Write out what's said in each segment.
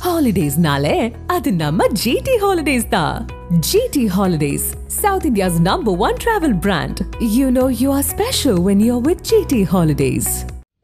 ஹாலிடேஸ்னாலே அது நம்ம ஜிடி ஹாலிடேஸ் தான் GT holidays South India's number one travel brand you know you are special when you are with GT holidays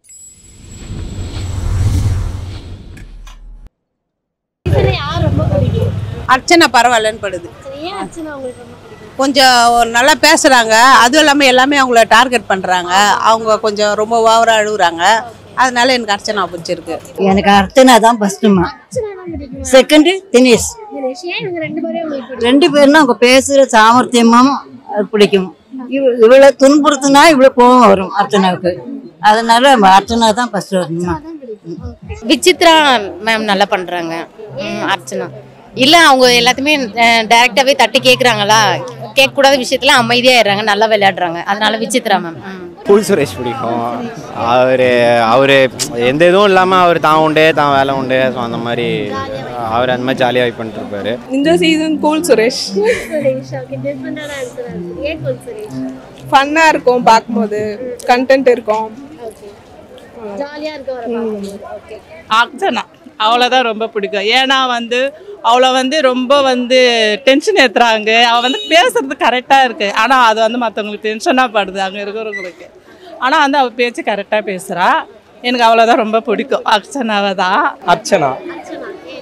சரி, யார் ரொம்ப பிடிக்கும் அர்ச்சனை பரவாயில்லன்னு படுது சரி, ஏன் அர்ச்சனா உங்களுக்கு ரொம்ப பிடிக்கும் கொஞ்சம் நல்லா பேசுகிறாங்க அதுவும் இல்லாமல் எல்லாமே அவங்கள டார்கெட் பண்ணுறாங்க அவங்க கொஞ்சம் ரொம்ப ஓவராக அழுகுறாங்க அதனால எனக்கு அர்ச்சனா பிடிச்சிருக்கு எனக்கு அர்ச்சனா தான் ஃபர்ஸ்ட்டுமா அர்ச்சனா தான் பிடிக்கும் செகண்டு தினேஷ் தினேஷ் ஏன் இவங்க ரெண்டு பேரும் உங்களுக்கு பிடிக்கும் ரெண்டு பேரும் அவங்க பேசுகிற சாமர்த்தியமும் அது பிடிக்கும் இவ இவளை துன்புறுத்தினா இவ்வளோ கோவம் வரும் அர்ச்சனாவுக்கு அதனால அர்ச்சனா தான் ஃபர்ஸ்ட் வரணுமா விசித்ரா மேம் நல்லா பண்றாங்க ம், அர்ச்சனா இல்ல அவங்க எல்லாத்தையுமே டைரக்டாவே தட்டி கேக்குறாங்களா கேட்க கூடாத விஷயத்துல அமைதியா இருறாங்க நல்லா விளையாடுறாங்க அதனால விசித்ரா மேம் கூல் சுரேஷ் பிடிக்கும் அவர் அவர் எந்த இதுவும் இல்லாமல் அவர் தான் உண்டு தான் வேலை உண்டு ஸோ அந்த மாதிரி அவர் அந்த மாதிரி ஜாலியாக வைப் பண்ணிட்டு இருப்பாரு இந்த season Cool Suresh Suresh okay டிஃப்ரெண்டான ஆன்சர் இருக்கு ஏன் கோல் சுரேஷ் ஃபன்னாக இருக்கும் பார்க்கும்போது கண்டென்ட் இருக்கும் ஓகே ஜாலியா இருக்க வர பார்க்கும்போது ஓகே அர்ச்சனா அவ்வளோதான் ரொம்ப பிடிக்கும் ஏன்னா வந்து அவளை வந்து ரொம்ப வந்து டென்ஷன் ஏற்றுறாங்க அவள் வந்து பேசுறது கரெக்டாக இருக்குது ஆனால் அது வந்து மற்றவங்களுக்கு டென்ஷனாக படுது அங்கே இருக்கிறவங்களுக்கு ஆனால் வந்து அவள் பேச்சு கரெக்டாக பேசுகிறா எனக்கு அவ்வளோதான் ரொம்ப பிடிக்கும் அர்ச்சனாவை தான் அர்ச்சனா அர்ச்சனா ஏன்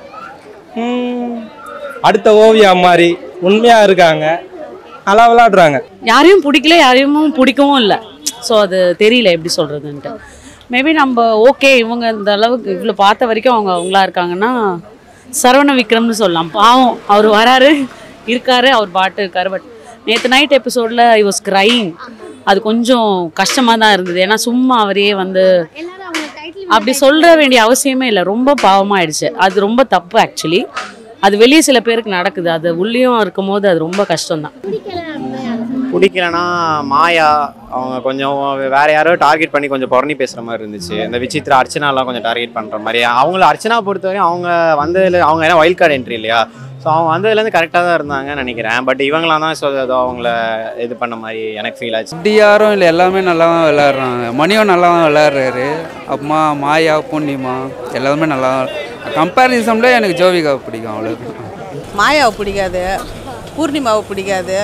ம், அடுத்த ஓவியா மாதிரி உண்மையா இருக்காங்க நல்லா விளையாடுறாங்க யாரையும் பிடிக்கல யாரையும் பிடிக்கவும் இல்லை ஸோ அது தெரியல எப்படி சொல்கிறதுன்ட்டு மேபி நம்ம ஓகே இவங்க இந்த அளவுக்கு இவ்வளோ பார்த்த வரைக்கும் அவங்க அவங்களா இருக்காங்கன்னா சரவண விக்ரம்னு சொல்லலாம் பாவம் அவர் வராரு இருக்காரு அவர் பாட்டு இருக்காரு பட் நேற்று நைட் எபிசோடில் ஐ வாஸ் கிரைங் அது கொஞ்சம் கஷ்டமாக தான் இருந்தது ஏன்னா சும்மா அவரே வந்து எல்லாரும் அவங்க டைட்டில் அப்படி சொல்ற வேண்டிய அவசியமே இல்லை ரொம்ப பாவமாயிடுச்சு அது ரொம்ப தப்பு ஆக்சுவலி அது வெளியே சில பேருக்கு நடக்குது அது உள்ளேயும் இருக்கும் போது அது ரொம்ப கஷ்டம்தான் பிடிக்கல அப்படின்னா யாரை சொல்லுங்க? பிடிக்கலனா மாயா அவங்க கொஞ்சம் வேற யாரோ டார்கெட் பண்ணி கொஞ்சம் புறணி பேசுகிற மாதிரி இருந்துச்சு இந்த விசித்ரா அர்ச்சனாலாம் கொஞ்சம் டார்கெட் பண்ணுற மாதிரி அவங்கள அர்ச்சனா பொறுத்தவரையும் அவங்க வந்ததுல அவங்க ஏன்னா வைல்ட் கார்டு என்ட்ரி இல்லையா ஸோ அவங்க வந்ததுலேருந்து கரெக்டாக தான் இருந்தாங்கன்னு நினைக்கிறேன் பட் இவங்களாம் தான் ஸோ ஏதோ அவங்கள இது பண்ண மாதிரி எனக்கு ஃபீல் ஆச்சு அப்படி யாரும் இல்லை எல்லாமே நல்லா தான் விளையாடுறாங்க மணியும் நல்லா தான் விளையாடுறாரு அம்மா மாயா பூர்ணிமா எல்லாருமே நல்லா கம்பேரிசனில் எனக்கு ஜோவிகா பிடிக்கும் அவ்வளோ மாயாவை பிடிக்காது பூர்ணிமாவை பிடிக்காது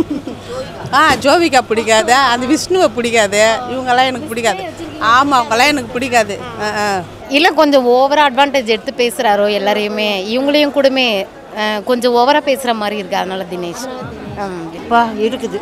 ஆ ஜோவிகா பிடிக்காது அந்த விஷ்ணுவை பிடிக்காது இவங்கெல்லாம் எனக்கு பிடிக்காது ஆமாம் அவங்கெல்லாம் எனக்கு பிடிக்காது ஆ ஆ இல்ல கொஞ்சம் ஓவரா அட்வான்டேஜ் எடுத்து பேசுறாரோ எல்லாரையுமே இவங்களையும் கூடமே அஹ், கொஞ்சம் ஓவரா பேசுற மாதிரி இருக்கு அதனால தினேஷ் ஆம். அப்பா இருக்குது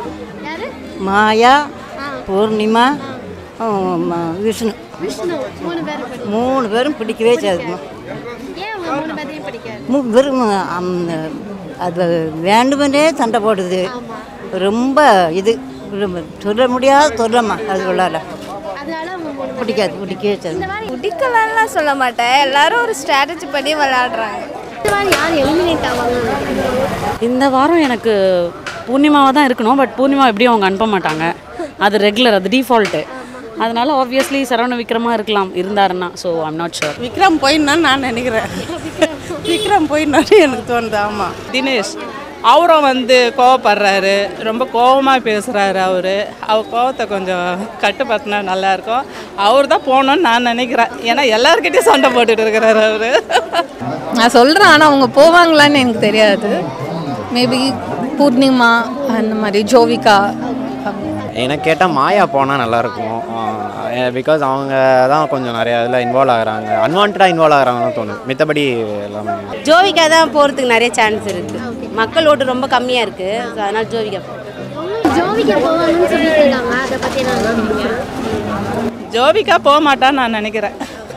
மாயா பூர்ணிமா ஆம், விஷ்ணு விஷ்ணு மூணு பேரும் பிடிக்கும் மூணு பேரும் பிடிக்கவே செய்யுதுமா ஏன் அவங்க மூணு பேரையும் பிடிக்காது மு- வெறும் அந்த அது வேண்டுமென்றே சண்டை போடுது ரொம்ப இது ரொம்ப சொல்ல முடியாத சொல்லம்மா அது உள்ளால அதனால அவங்க மூணு பேரும் பிடிக்காது பிடிக்கவே செய்யுது பிடிக்கலன்னுலாம் சொல்ல மாட்டேன் எல்லாரும் ஒரு ஸ்ட்ராட்டஜி பண்ணி விளையாடுறாங்க இந்த வாரம் யார் எலிமினேட் ஆவாங்கன்னு நினைக்கிறீங்க? இந்த வாரம் எனக்கு பூர்ணிமாவாக தான் இருக்கணும் பட் பூர்ணிமா எப்படியும் அவங்க அனுப்ப மாட்டாங்க அது ரெகுலர் அது டிஃபால்ட்டு அதனால ஆப்வியஸ்லி சரவண விக்ரமா இருக்கலாம் இருந்தாருன்னா so I'm not sure Vikram போயிடணும்னு நான் நினைக்கிறேன் விக்ரம் போயிடணும்னு எனக்கு தோணுது ஆமாம் தினேஷ் அவரும் வந்து கோவப்படுறாரு ரொம்ப கோவமாக பேசுகிறாரு அவர் அவர் கோவத்தை கொஞ்சம் கட்டுப்படுத்தினா நல்லாயிருக்கும் அவர் தான் போகணும்னு நான் நினைக்கிறேன் ஏன்னா எல்லாருக்கிட்டையும் சண்டை போட்டுட்டு இருக்கிறாரு அவர் நான் சொல்கிறேன் ஆனால் அவங்க போவாங்களான்னு எனக்கு தெரியாது மேபி பூர்ணிமா அந்த மாதிரி ஜோவிகா எனக்கு கேட்டால் மாயா போனால் நல்லாயிருக்கும் பிகாஸ் அவங்க தான் கொஞ்சம் நிறைய இதில் இன்வால்வ் ஆகுறாங்க அன்வான்டாக இன்வால்வ் ஆகுறாங்கன்னு தோணுது மித்தபடி எல்லாமே ஜோவிகா தான் போறதுக்கு நிறைய சான்ஸ் இருக்கு மக்கள் ஓட்டு ரொம்ப கம்மியா இருக்கு so அதனால ஜோவிகா ஜோவிகா போவாங்கன்னு சொல்லிட்டு இருக்காங்க அதை பத்தி என்ன நினைக்கிறீங்க ஜோவிகா போக மாட்டான்னு நான் நினைக்கிறேன்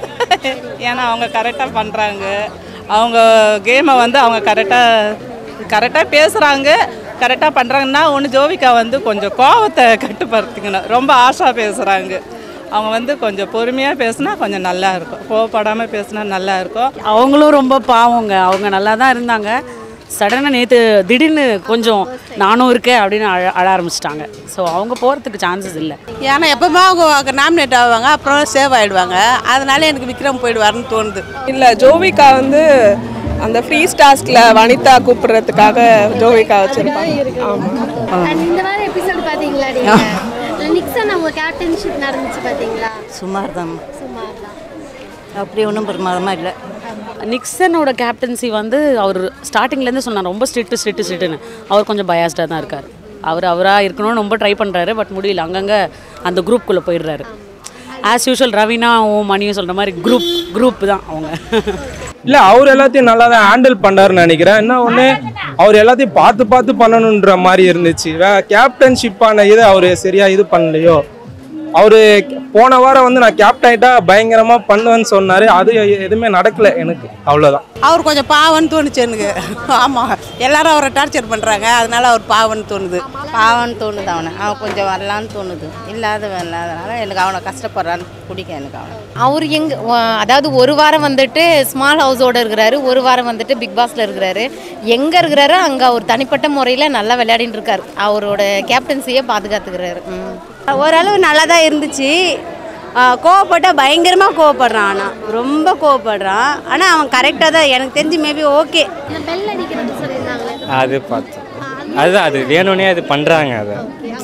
ஏன்னா அவங்க கரெக்டாக பண்ணுறாங்க அவங்க கேமை வந்து அவங்க கரெக்டாக கரெக்டாக பேசுகிறாங்க கரெக்டாக பண்ணுறாங்கன்னா ஒன்று ஜோவிகா வந்து கொஞ்சம் கோவத்தை கட்டுப்படுத்திக்கணும் ரொம்ப ஆஷா பேசுகிறாங்க அவங்க வந்து கொஞ்சம் பொறுமையாக பேசினா கொஞ்சம் நல்லா இருக்கும் கோவப்படாமல் பேசினா நல்லா இருக்கும் அவங்களும் ரொம்ப பாவங்க அவங்க நல்லா தான் இருந்தாங்க சடனாக நேற்று திடீர்னு கொஞ்சம் நானும் இருக்கேன் அப்படின்னு அழ அழ ஆரம்பிச்சிட்டாங்க ஸோ அவங்க போகிறதுக்கு சான்சஸ் இல்லை ஏன்னா எப்பவுமே அவங்க நாமினேட் ஆவாங்க அப்புறம் சேவ் ஆகிடுவாங்க அதனால எனக்கு விக்ரம் போயிடுவாருன்னு தோணுது இல்லை ஜோவிகா வந்து அந்த ஃப்ரீ டாஸ்கில் வனிதா கூப்பிடுறதுக்காக ஜோவிகா வச்சுருப்பாங்க ஆமாம் And இந்த வாரம் எபிசோடு பாத்தீங்களா நீங்க நிக்சன் அவங்க கேப்டன்ஷிப் நடந்துச்சு பாத்தீங்களா சுமார் தான் சுமார் தான் அப்படி ஒன்றும் பிரமாதமாக இல்லை நிக்சனோட கேப்டன்சி வந்து அவர் ஸ்டார்டிங்லேருந்து சொன்னார் ரொம்ப ஸ்ட்ரிக்ட் ஸ்ட்ரிக்ட் ஸ்ட்ரிக்ட்னு அவர் கொஞ்சம் பயாஸ்டாக தான் இருக்கார் அவர் அவராக இருக்கணும்னு ரொம்ப ட்ரை பண்ணுறாரு பட் முடியல அங்கங்கே அந்த குரூப்குள்ளே போயிடுறாரு ஆஸ் யூஷுவல் ரவினா ஓ மணியும் சொல்கிற மாதிரி குரூப் குரூப் தான் அவங்க இல்லை அவர் எல்லாத்தையும் நல்லா தான் ஹேண்டில் பண்ணாருன்னு நினைக்கிறேன் என்ன ஒன்று அவர் எல்லாத்தையும் பார்த்து பார்த்து பண்ணணுன்ற மாதிரி இருந்துச்சு வே கேப்டன்ஷிப்பான இது அவர் சரியாக இது பண்ணலையோ அவர் போன வாரம் வந்து நான் கேப்டன் ஆகிட்டா பயங்கரமாக பண்ணுவேன்னு சொன்னார் அது எதுவுமே நடக்கல எனக்கு அவ்வளோதான் அவர் கொஞ்சம் பாவம்னு தோணுச்சு எனக்கு ஆமாம் எல்லாரும் அவரை டார்ச்சர் பண்ணுறாங்க அதனால அவர் பாவம்னு தோணுது பாவம்னு தோணுது அவனை அவன் கொஞ்சம் வரலான்னு தோணுது இல்லாதவன் இல்லாதனால எனக்கு அவனை கஷ்டப்படுறான்னு பிடிக்கும் எனக்கு அவனை அவர் எங்க வ- அதாவது ஒரு வாரம் வந்துட்டு ஸ்மால் ஹவுஸோட இருக்கிறாரு ஒரு வாரம் வந்துட்டு பிக் பாஸ்ல இருக்கிறாரு எங்க இருக்கிறாரோ அங்க அவர் தனிப்பட்ட முறையில நல்லா விளையாடிட்டு இருக்காரு அவரோட கேப்டன்சியை பாதுகாத்துக்கிறாரு ம். ஓரளவு நல்லா தான் இருந்துச்சு கோவப்பட்டால் பயங்கரமாக கோவப்படுறான் ஆனால் ரொம்ப கோவப்படுறான் ஆனால் அவன் கரெக்டாக தான் எனக்கு தெரிஞ்சு மேபி ஓகே இந்த பெல் அடிக்கிறது சொல்லியிருந்தாங்களே அது பார்த்தோம் அதுதான் அது வேணும்னே அது பண்ணுறாங்க அதை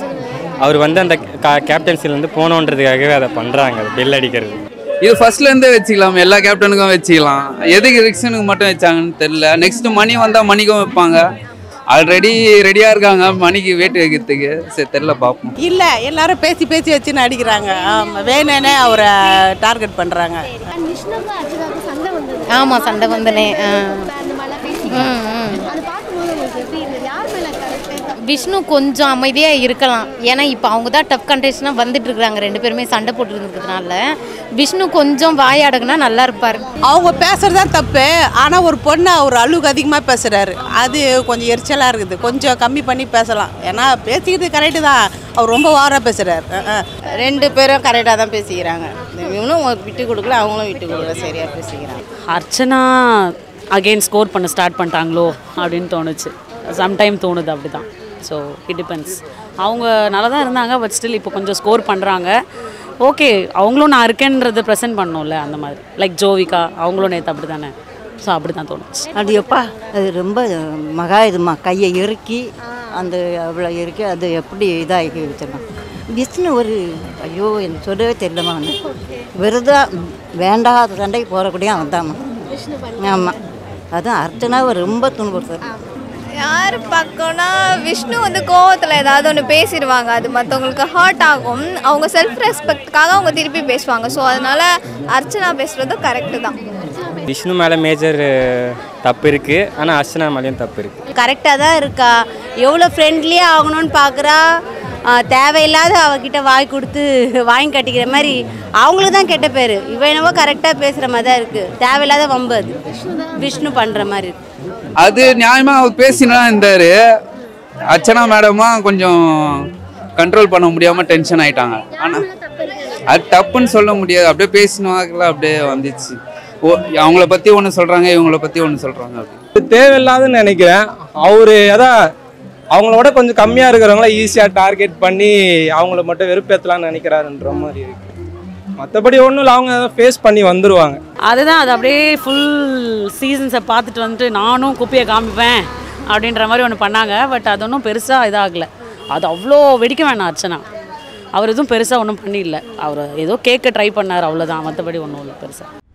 அவர் வந்து அந்த கேப்டன்சிலேருந்து போகணுன்றதுக்காகவே அதை பண்ணுறாங்க அது பெல் அடிக்கிறது இது ஃபர்ஸ்ட்ல இருந்தே வச்சுக்கலாம் எல்லா கேப்டனுக்கும் வச்சுக்கலாம் எதுக்கு ரிக்ஷனுக்கு மட்டும் வச்சாங்கன்னு தெரியல நெக்ஸ்ட் மணி வந்தால் மணிக்கும் வைப்பாங்க ஆல்ரெடி ரெடியாக இருக்காங்க மணிக்கு வேட்டு வைக்கிறதுக்கு சரி தெரில பார்ப்போம் இல்லை எல்லாரும் பேசி பேசி வச்சுன்னு அடிக்கிறாங்க ஆமாம் வேணுனே அவரை டார்கெட் பண்ணுறாங்க விஷ்ணுக்கும் அர்ச்சனாவுக்கும் சண்டை வந்தது ஆமா சண்டை வந்தனே ஆ. அந்த மாதிரிலாம் பேசி ம், ம். அது பார்க்கும்போது உங்களுக்கு எப்படி இருந்தது யார் மேல கரெக்டாக விஷ்ணு கொஞ்சம் அமைதியாக இருக்கலாம் ஏன்னா இப்போ அவங்க தான் டஃப் கண்டேஷனாக வந்துட்டு இருக்காங்க ரெண்டு பேருமே சண்டை போட்டு இருக்கிறதுனால விஷ்ணு கொஞ்சம் வாய் அடகுனா நல்லா இருப்பார் அவங்க பேசுறது தான் தப்பு ஆனால் ஒரு பொண்ணு அவர் அளவுக்கு அதிகமாக பேசுகிறாரு அது கொஞ்சம் எரிச்சலாக இருக்குது கொஞ்சம் கம்மி பண்ணி பேசலாம் ஏன்னா பேசிக்கிட்டு கரெக்டு தான் அவர் ரொம்ப ஓவராக பேசுகிறாரு ரெண்டு பேரும் கரெக்டாக தான் பேசிக்கிறாங்க இவனும் விட்டு கொடுக்கல அவங்களும் விட்டு கொடுக்கல சரியாக பேசிக்கிறாங்க அர்ச்சனா அகெயின் ஸ்கோர் பண்ண ஸ்டார்ட் பண்ணிட்டாங்களோ அப்படின்னு தோணுச்சு சம்டைம் தோணுது அப்படி தான் ஸோ இட் டிபெண்ட்ஸ் அவங்க நல்லா தான் இருந்தாங்க பட் ஸ்டில் இப்போ கொஞ்சம் ஸ்கோர் பண்ணுறாங்க ஓகே அவங்களும் நான் இருக்கேன்றதை ப்ரெசென்ட் பண்ணோம்ல அந்த மாதிரி லைக் ஜோவிகா அவங்களும் நேற்று அப்படி தானே ஸோ அப்படி தான் தோணுச்சு அது எப்பா அது ரொம்ப மகா இதுமா கையை இறுக்கி அந்த அவ்வளோ இறுக்கி அது எப்படி இதாகி வச்சிடலாம் விஷ்ணு ஒரு ஐயோ எனக்கு சொல்லவே தெரியலம்மா அவனு விருதா வேண்டாத சண்டைக்கு போகக்கூடிய அவன் தான்மா ஆமாம் அதான் அர்ச்சனாவை ரொம்ப துன்புறுத்துறது யார் பக்கம்னா விஷ்ணு வந்து கோவத்தில் ஏதாவது ஒன்று பேசிடுவாங்க அது மற்றவங்களுக்கு ஹர்ட் ஆகும் அவங்க செல்ஃப் ரெஸ்பெக்ட்காக அவங்க திருப்பி பேசுவாங்க ஸோ அதனால அர்ச்சனா பேசுறது கரெக்டு தான் விஷ்ணு மேலே மேஜர் தப்பு இருக்குது ஆனால் அர்ச்சனா மேலேயும் தப்பு இருக்குது கரெக்டாக தான் இருக்கா எவ்வளோ ஃப்ரெண்ட்லியாக ஆகணும்னு பார்க்குறா தேவையில்லாத அவகிட்ட வாய் கொடுத்து வாங்கி கட்டிக்கிற மாதிரி அவங்களுக்கு தான் கெட்ட பேர் இவ என்னவோ கரெக்டாக பேசுகிற மாதிரி தான் இருக்குது தேவையில்லாத வம்பு அது விஷ்ணு பண்ணுற மாதிரி இருக்கு அது நியாயமாக அவர் பேசினா இருந்தார் அர்ச்சனா மேடமா கொஞ்சம் கண்ட்ரோல் பண்ண முடியாமல் டென்ஷன் ஆயிட்டாங்க ஆனால் அது தப்புன்னு சொல்ல முடியாது அப்படியே பேசினாக்கல அப்படியே வந்துச்சு ஓ அவங்கள பற்றி ஒன்று சொல்கிறாங்க இவங்கள பற்றி ஒன்று சொல்கிறாங்க அப்படி இது தேவையில்லாதுன்னு நினைக்கிறேன் அவரு அதான் அவங்களோட கொஞ்சம் கம்மியாக இருக்கிறவங்கள ஈஸியாக டார்கெட் பண்ணி அவங்கள மட்டும் வெறுப்பேற்றலாம்னு நினைக்கிறாருன்ற மாதிரி இருக்கு மற்றபடி ஒன்றும் இல்லை அவங்க ஃபேஸ் பண்ணி வந்துருவாங்க அதுதான் அது அப்படியே ஃபுல் சீசன்ஸை பார்த்துட்டு வந்துட்டு நானும் குப்பியை காமிப்பேன் அப்படின்ற மாதிரி ஒன்று பண்ணாங்க பட் அது ஒன்றும் பெருசாக இதாகலை அது அவ்வளோ வெடிக்க வேணாம் அர்ச்சனா அவர் எதுவும் பெருசாக ஒன்றும் பண்ணிடல அவர் ஏதோ கேட்க ட்ரை பண்ணார் அவ்வளோதான் மற்றபடி ஒன்றும் இல்லை பெருசாக